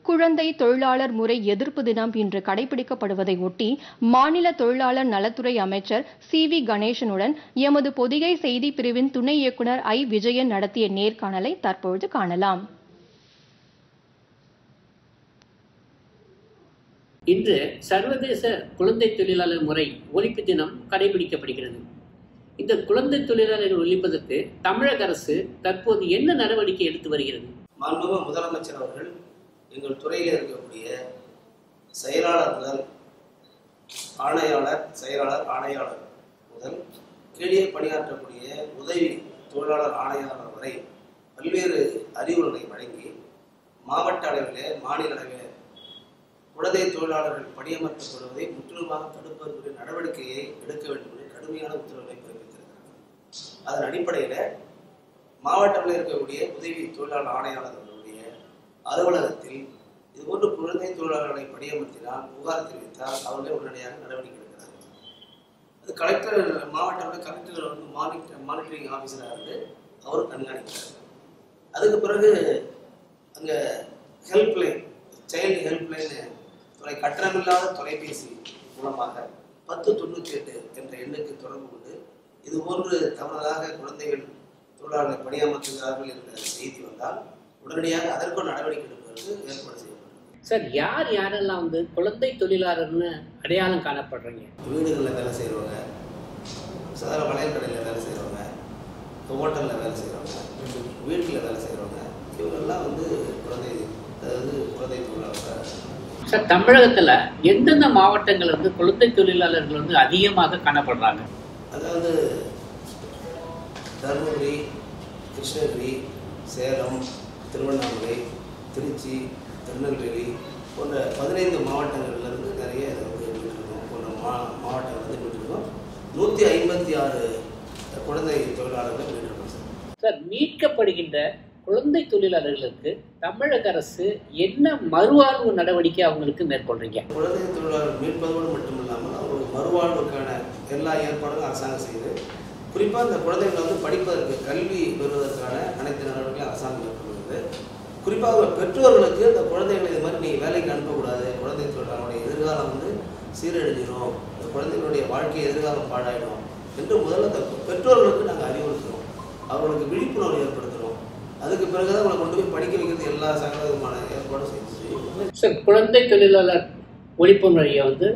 குழந்தை தொழிலாளர் முறை எதிர்ப்பு தினம் இன்று கடைபிடிக்கப்படுவதை ஒட்டி மாநில தொழிலாளர் நலத்துறை அமைச்சர் சி வி கணேசனுடன் எமது பொதிகை செய்தி பிரிவின் துணை இயக்குனர் ஐ விஜயன் நடத்திய நேர்காணலை தற்பொழுது காணலாம் இன்று சர்வதேச குழந்தை தொழிலாளர் முறை ஒழிப்பு தினம் கடைபிடிக்கப்படுகிறது இந்த குழந்தை தொழிலாளர்கள் ஒழிப்பதற்கு தமிழக அரசு தற்போது என்ன நடவடிக்கை எடுத்து வருகிறது மாண்புமிகு முதலமைச்சர் அவர்கள் எங்கள் துறையில் இருக்கக்கூடிய செயலாளர் முதல் ஆணையாளர் செயலாளர் ஆணையாளர் முதல் கீழே பணியாற்றக்கூடிய உதவி தொழிலாளர் ஆணையாளர் வரை பல்வேறு அறிவுரைகளை வழங்கி மாவட்ட அளவிலே மாநில அளவிலே குழந்தை தொழிலாளர்கள் பணியமர்த்தப்படுவதை முற்றிலுமாக தடுப்பதற்குரிய நடவடிக்கையை எடுக்க வேண்டும் என்று கடுமையான உத்தரவுகளை பிறப்பித்திருக்கிறார்கள் அதன் அடிப்படையில் மாவட்டத்தில் இருக்கக்கூடிய உதவி தொழிலாளர் ஆணையாளர்களுடைய அலுவலகத்தில் இதுபோன்று குழந்தை தொழிலாளர்களை பணியமர்த்தினால் புகார் தெரிவித்தால் அவர்களே உடனடியாக நடவடிக்கை எடுக்கிறார்கள் அது கலெக்டர் மாவட்ட கலெக்டர் வந்து மானிட்டர் மானிட்டரிங் ஆஃபீஸராக இருந்து அவர் கண்காணிக்கிறார் அதுக்கு பிறகு அங்கே ஹெல்ப்லைன் சைல்டு ஹெல்ப்லைன் தொலை கட்டணமில்லாத தொலைபேசி மூலமாக பத்து தொண்ணூற்றி எட்டு என்ற எண்ணுக்கு தொடர்பு கொண்டு இது போன்று தவறுதலாக குழந்தைகள் தொழிலாளர்களை பணியமர்த்துகிறார்கள் என்ற செய்தி வந்தால் உடனடியாக அதற்கும் நடவடிக்கை எடுப்பதற்கு ஏற்பாடு செய்யப்படும் சார் யார் யாரெல்லாம் வந்து குழந்தை தொழிலாளர்னு அடையாளம் காணப்படுறீங்க வீடுகளில் வேலை செய்கிறவங்க சாதாரண வளையல் கடையில் வேலை செய்கிறவங்க ஹோட்டலில் வேலை செய்கிறவங்க வீட்டில் வேலை செய்கிறவங்க இவங்கெல்லாம் வந்து குழந்தை அதாவது குழந்தை தொழிலாளர் சார் தமிழகத்துல எந்தெந்த மாவட்டங்கள் வந்து குழந்தை தொழிலாளர்கள் வந்து அதிகமாக காணப்படுறாங்க அதாவது தருமபுரி கிருஷ்ணகிரி சேலம் திருவண்ணாமலை திருச்சி திருநெல்வேலி போன்ற பதினைந்து மாவட்டங்கள்லேருந்து நிறைய இதை வந்து மீட்டிருக்கோம் போன்ற மா மாவட்டங்கள் வந்து மீட்டிருக்கோம் நூற்றி ஐம்பத்தி ஆறு குழந்தை தொழிலாளர்கள் மீட்டிருக்கோம் சார் சார் மீட்கப்படுகின்ற குழந்தை தொழிலாளர்களுக்கு தமிழக அரசு என்ன மறுவாழ்வு நடவடிக்கை அவங்களுக்கு மேற்கொள்றீங்க குழந்தை தொழிலாளர் மீட்பதோடு மட்டும் இல்லாமல் அவர்களுக்கு மறுவாழ்வுக்கான எல்லா ஏற்பாடுகளும் அரசாங்கம் செய்யுது குறிப்பாக இந்த குழந்தைகளை வந்து படிப்பதற்கு கல்வி பெறுவதற்கான அனைத்து நடவடிக்கைகளும் அரசாங்கம் மேற்கொள்கிறது குறிப்பாக பெற்றோர்களுக்கு இந்த குழந்தைகளை இது மாதிரி நீங்கள் வேலைக்கு அனுப்பக்கூடாது குழந்தை தொழிலாளருடைய எதிர்காலம் வந்து சீரழிஞ்சிடும் இந்த குழந்தைகளுடைய வாழ்க்கை எதிர்காலம் பாழாயிடும் என்று முதல்ல இந்த பெற்றோர்களுக்கு நாங்கள் அறிவுறுத்துறோம் அவர்களுக்கு விழிப்புணர்வு ஏற்படுத்துகிறோம் அதுக்கு பிறகு தான் அவங்களை கொண்டு போய் படிக்க வைக்கிறது எல்லா சகல விதமான ஏற்பாடும் செய்து செய்யும் சார் குழந்தை தொழிலாளர் ஒழிப்பு முறையை வந்து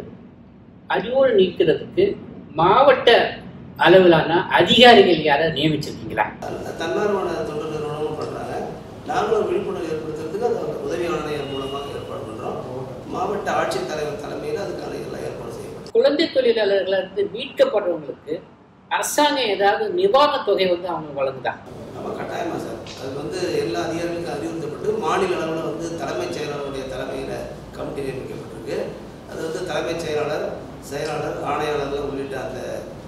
அறிவோடு நீக்கிறதுக்கு மாவட்ட அளவிலான அதிகாரிகள் யாரை நியமிச்சிருக்கீங்களா தன்- தன்னார்வன தொண்டு நிறுவனமும் பண்ணுறாங்க நாங்களும் விழிப்புணர்வு ஏற்படுத்துறதுக்கு அந்த உதவி ஆணையர் மூலமாக ஏற்பாடு பண்ணுறோம் மாவட்ட ஆட்சித்தலைவர் தலைமையில் அதுக்கான எல்லாம் ஏற்பாடு செய்யப்படும் குழந்தை தொழிலாளர்களை இருந்து மீட்கப்படுறவங்களுக்கு அரசாங்கம் ஏதாவது நிவாரணத் தொகை வந்து அவங்க வழங்குதா நம்ம கட்டாயமாக சார் அது வந்து எல்லா அதிகாரிகளுக்கும் அறிவுறுத்தப்பட்டு மாநில அளவில் வந்து தலைமைச் செயலாளருடைய தலைமையில் கமிட்டி நியமிக்கப்பட்டிருக்கு அது வந்து தலைமைச் செயலாளர் செயலாளர் ஆணையாளர்கள் உள்ளிட்ட அந்த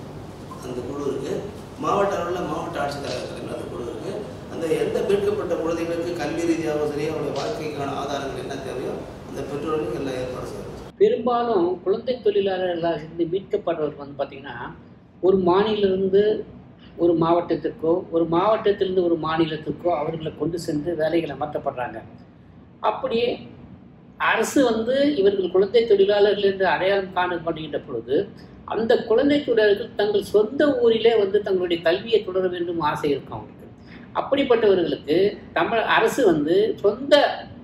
அந்த குழு இருக்குது மாவட்ட அளவில் மாவட்ட ஆட்சித்தலைவர் தலைமையில் அந்த குழு இருக்குது அந்த எந்த மீட்கப்பட்ட குழந்தைகளுக்கு கல்வி ரீதியாகவும் சரி அவருடைய வாழ்க்கைக்கான ஆதாரங்கள் என்ன தேவையோ அந்த பெற்றோர்களுக்கு எல்லாம் ஏற்பாடு செய்யணும் பெரும்பாலும் குழந்தை தொழிலாளர்களாக இருந்து மீட்கப்படுறவர்கள் வந்து பார்த்தீங்கன்னா ஒரு மாநிலிருந்து ஒரு மாவட்டத்திற்கோ ஒரு மாவட்டத்திலிருந்து ஒரு மாநிலத்திற்கோ அவர்களை கொண்டு சென்று வேலைகள் அமர்த்தப்படுறாங்க அப்படியே அரசு வந்து இவர்கள் குழந்தை தொழிலாளர்கள் என்று அடையாளம் காணப்படுகின்ற பொழுது அந்த குழந்தை தொழிலாளர்கள் தங்கள் சொந்த ஊரிலே வந்து தங்களுடைய கல்வியை தொடர வேண்டும் ஆசை இருக்கும் அவங்களுக்கு அப்படிப்பட்டவர்களுக்கு தமிழ் அரசு வந்து சொந்த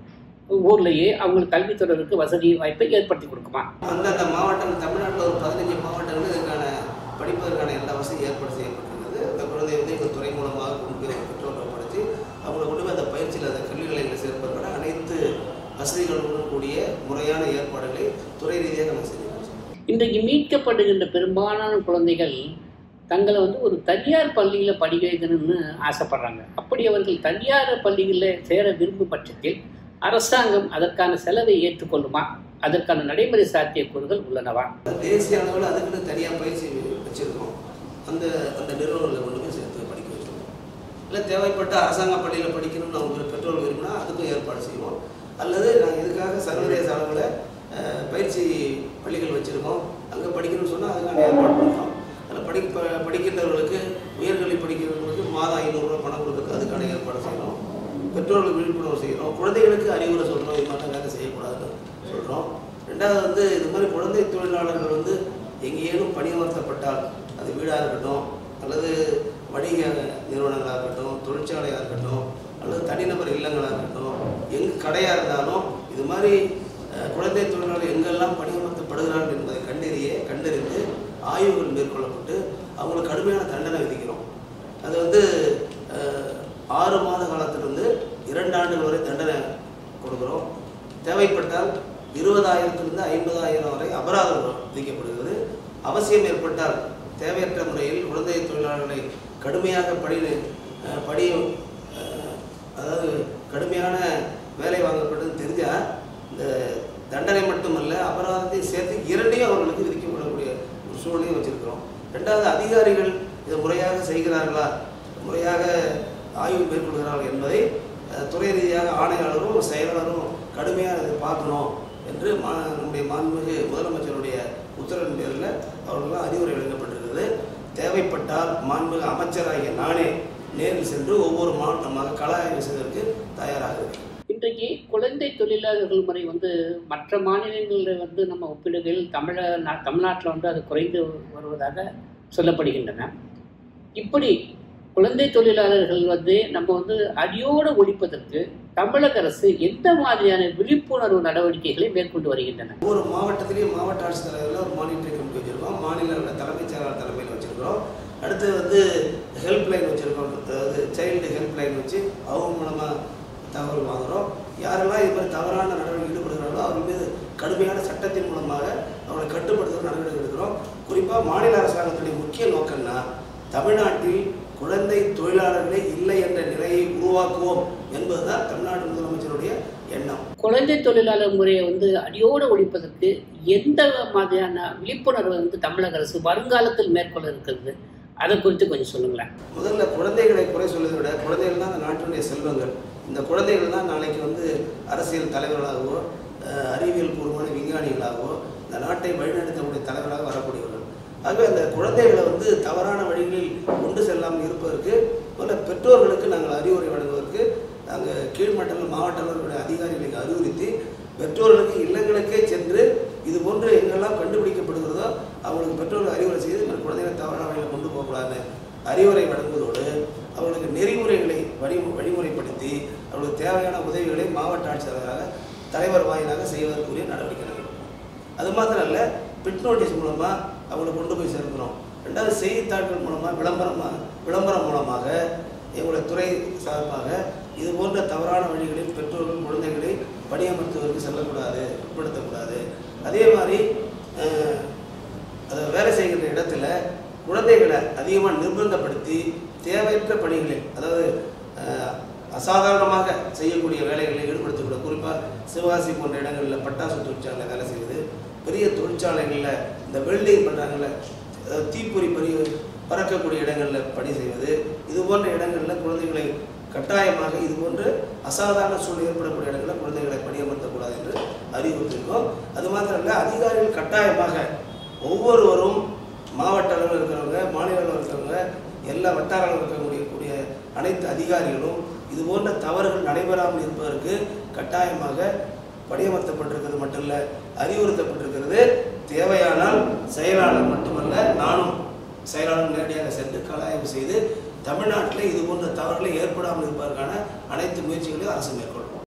ஊர்லேயே அவங்களுக்கு கல்வி தொடர்புக்கு வசதி வாய்ப்பை ஏற்படுத்தி கொடுக்குமா அந்தந்த மாவட்டம் தமிழ்நாட்டில் ஒரு பதினஞ்சு மாவட்டங்கள் இதுக்கான படிப்பதற்கான எல்லா வசதியும் ஏற்பாடு செய்யப்பட்டிருக்கிறது அந்த குழந்தை வந்து எங்கள் துறை மூலமாக கொண்டு போய் பெற்றோர்கள் படித்து அவங்களை கொண்டு போய் அந்த பயிற்சியில் அந்த கல்வி நிலையங்களில் சேர்ப்பதற்கான அனைத்து வசதிகளுடன் கூடிய முறையான ஏற்பாடுகளை துறை ரீதியாக நம்ம செஞ்சுருக்கோம் இன்றைக்கு மீட்கப்படுகின்ற பெரும்பாலான குழந்தைகள் தங்களை வந்து ஒரு தனியார் பள்ளியில் படிக்க வைக்கணும்னு ஆசைப்படுறாங்க அப்படி அவர்கள் தனியார் பள்ளிகளில் சேர விரும்பும் பட்சத்தில் அரசாங்கம் அதற்கான செலவை ஏற்றுக்கொள்ளுமா அதற்கான நடைமுறை சாத்தியக்கூறுகள் உள்ளனவா தேசிய அளவில் அதுக்குன்னு தனியாக பயிற்சி வச்சுருக்கோம் அந்த அந்த நிறுவனங்களை கொண்டு போய் சேர்த்து படிக்க வச்சுருக்கோம் இல்லை தேவைப்பட்ட அரசாங்க பள்ளியில் படிக்கணும்னு அவங்க பெற்றோர்கள் விரும்பினா அதுக்கும் ஏற்பாடு செய்வோம் அல்லது நாங்கள் இதுக்காக சர்வதேச அளவில் அஹ், பயிற்சி பள்ளிகள் வச்சுருக்கோம் அங்கே படிக்கணும்னு சொன்னால் அதுக்கான ஏற்பாடு பண்ணுறோம் அதில் படி ப- படிக்கின்றவர்களுக்கு உயர்கல்வி படிக்கிறவர்களுக்கு மாதம் ஐநூறுரூவா பணம் கொடுக்குறது அதுக்கான ஏற்பாடு செய்யணும் பெற்றோர்களுக்கு விழிப்புணர்வு செய்கிறோம் குழந்தைகளுக்கு அறிவுரை சொல்கிறோம் இது மாதிரி வேலை செய்யணும் ரெண்டாவது வந்து இது மாதிரி குழந்தை தொழிலாளர்கள் வந்து எங்கேயும் பணியமர்த்தப்பட்டால் அது வீடாக இருக்கட்டும் அல்லது வணிக நிறுவனங்களாக இருக்கட்டும் தொழிற்சாலையாக இருக்கட்டும் அல்லது தனிநபர் இல்லங்களாக இருக்கட்டும் எங்க கடையாக இருந்தாலும் இது மாதிரி அஹ், குழந்தை தொழிலாளர் எங்கெல்லாம் பணியமர்த்தப்படுகிறார்கள் என்பதை கண்டறிய கண்டறிந்து ஆய்வுகள் மேற்கொள்ளப்பட்டு அவங்களுக்கு கடுமையான தண்டனை விதிக்கிறோம் அது வந்து அஹ், ஆறு மாத காலத்திலிருந்து இரண்டு ஆண்டுகள் வரை தண்டனை கொடுக்குறோம் தேவைப்பட்டால் இருபதாயிரத்திலிருந்து ஐம்பதாயிரம் வரை அபராதம் விதிக்கப்படுகிறது அவசியம் ஏற்பட்டால் தேவையற்ற முறையில் குழந்தை தொழிலாளர்களை கடுமையாக பணி அஹ், பணி அஹ், அதாவது கடுமையான வேலை வாங்கப்பட்டது தெரிஞ்சால் இந்த தண்டனை மட்டுமல்ல அபராதத்தை சேர்த்து இரண்டையும் அவர்களுக்கு விதிக்கப்படக்கூடிய ஒரு சூழ்நிலையை வச்சிருக்கிறோம் ரெண்டாவது அதிகாரிகள் இதை முறையாக செய்கிறார்களா முறையாக ஆய்வு மேற்கொள்கிறார்கள் என்பதை அஹ், துறை ரீதியாக ஆணையாளரும் செயலாளரும் கடுமையாக இதை பார்க்கணும் என்று மா நம்முடைய மாண்புமிகு முதலமைச்சருடைய உத்தரவின் பேரில் அவர்களெல்லாம் அறிவுரை வழங்கப்பட்டிருக்கிறது தேவைப்பட்டால் மாண்புமிகு அமைச்சராகிய நானே நேரில் சென்று ஒவ்வொரு மாவட்டமாக கள ஆய்வு செய்வதற்கு தயாராக இருக்கிறேன் இன்றைக்கு குழந்தை தொழிலாளர்கள் முறை வந்து மற்ற மாநிலங்களில் வந்து நம்ம ஒப்பிடுகையில் தமிழ நா- தமிழ்நாட்டில் வந்து அது குறைந்து வருவதாக சொல்லப்படுகின்றன இப்படி குழந்தை தொழிலாளர்கள் வந்து நம்ம வந்து அடியோடு ஒழிப்பதற்கு தமிழக அரசு எந்த மாதிரியான விழிப்புணர்வு நடவடிக்கைகளை மேற்கொண்டு வருகின்றன ஒவ்வொரு மாவட்டத்திலையும் மாவட்ட ஆட்சித்தலைவரில் ஒரு மானிட்டரிங் கமிட்டி வச்சுருக்கோம் மாநில தலைமைச் செயலாளர் தலைமையில் வச்சுருக்கிறோம் அடுத்து வந்து ஹெல்ப் லைன் வச்சுருக்கோம் அதாவது சைல்டு ஹெல்ப் லைன் வச்சு அவங்க மூலமாக தகவல் வாங்குகிறோம் யாரெல்லாம் இது மாதிரி தவறான நடவடிக்கை ஈடுபடுகிறார்களோ அவர்கள் மீது கடுமையான சட்டத்தின் மூலமாக அவர்களை கட்டுப்படுத்த நடவடிக்கை எடுக்கிறோம் குறிப்பாக மாநில அரசாங்கத்துடைய முக்கிய நோக்கம்னா தமிழ்நாட்டில் குழந்தை தொழிலாளர்களே இல்லை என்ற நிலையை உருவாக்குவோம் என்பதுதான் தமிழ்நாடு முதலமைச்சருடைய எண்ணம் குழந்தை தொழிலாளர் முறையை வந்து அடியோடு ஒழிப்பதற்கு எந்த மாதிரியான விழிப்புணர்வை வந்து தமிழக அரசு வருங்காலத்தில் மேற்கொள்ள இருக்கிறது அதை குறித்து கொஞ்சம் சொல்லுங்களேன் முதல்ல குழந்தைகளை குறை சொல்வதை விட குழந்தைகள் தான் அந்த நாட்டினுடைய செல்வங்கள் இந்த குழந்தைகள் தான் நாளைக்கு வந்து அரசியல் தலைவர்களாகவோ அஹ், அறிவியல் பூர்வமான விஞ்ஞானிகளாகவோ இந்த நாட்டை வழிநடத்தக்கூடிய தலைவராக வரக்கூடியவர்கள் ஆகவே அந்த குழந்தைகளை வந்து தவறான வழிகளில் கொண்டு செல்லாமல் இருப்பதற்கு முதல்ல பெற்றோர்களுக்கு நாங்கள் அறிவுரை வழங்குவதற்கு நாங்கள் கீழ்மட்டங்கள் மாவட்ட அளவிலுடைய அதிகாரிகளுக்கு அறிவுறுத்தி பெற்றோர்களுக்கு இல்லங்களுக்கே சென்று இது போன்று எங்கெல்லாம் கண்டுபிடிக்கப்படுகிறதோ அவங்களுக்கு பெற்றோர்கள் அறிவுரை செய்து இந்த குழந்தைகளை தவறான வழியில் கொண்டு போகக்கூடாதுன்னு அறிவுரை வழங்குவதோடு அவர்களுக்கு நெறிமுறைகளை வழி வழிமுறைப்படுத்தி அவர்களுக்கு தேவையான உதவிகளை மாவட்ட ஆட்சித்தலைவராக தலைவர் வாயிலாக செய்வதற்குரிய நடவடிக்கை எடுக்கணும் அது மாத்திரம் இல்லை பிட் நோட்டீஸ் மூலமாக அவங்களை கொண்டு போய் சேர்க்கிறோம் ரெண்டாவது செய்தித்தாள்கள் மூலமாக விளம்பரமாக விளம்பரம் மூலமாக எங்களுடைய துறை சார்பாக இது போன்ற தவறான வழிகளில் பெற்றோர்கள் குழந்தைகளை பணியமர்த்துவதற்கு செல்லக்கூடாது உட்படுத்தக்கூடாது அதே மாதிரி அஹ், அதை வேலை செய்கின்ற இடத்துல குழந்தைகளை அதிகமாக நிர்பந்தப்படுத்தி தேவையற்ற பணிகளில் அதாவது அஹ், அசாதாரணமாக செய்யக்கூடிய வேலைகளை ஈடுபடுத்தக்கூடாது குறிப்பாக சிவகாசி போன்ற இடங்களில் பட்டாசு தொழிற்சாலை வேலை செய்வது பெரிய தொழிற்சாலைகளில் இந்த வெல்டிங் பண்ணுறாங்கல்ல அதாவது தீப்பொறி பெரிய பறக்கக்கூடிய இடங்களில் பணி செய்வது இது போன்ற இடங்களில் குழந்தைகளை கட்டாயமாக இது போன்று அசாதாரண சூழ்நிலை ஏற்படக்கூடிய இடங்களில் குழந்தைகளை பணியமர்த்தக்கூடாது என்று அறிவுறுத்திருக்கோம் அது மாத்திரம் இல்லை அதிகாரிகள் கட்டாயமாக ஒவ்வொருவரும் மாவட்ட அளவில் இருக்கிறவங்க மாநில அளவில் இருக்கிறவங்க எல்லா வட்டார அளவில் இருக்கக்கூடிய கூடிய அனைத்து அதிகாரிகளும் இது போன்ற தவறுகள் நடைபெறாமல் இருப்பதற்கு கட்டாயமாக பணியமர்த்தப்பட்டிருக்கிறது மட்டும் இல்லை அறிவுறுத்தப்பட்டிருக்கிறது தேவையானால் செயலாளர் மட்டுமல்ல நானும் செயலாளர் நேரடியாக சென்று கலாய்வு செய்து தமிழ்நாட்டில் இது போன்ற தவறுகளை ஏற்படாமல் இருப்பதற்கான அனைத்து முயற்சிகளையும் அரசு மேற்கொள்ளும்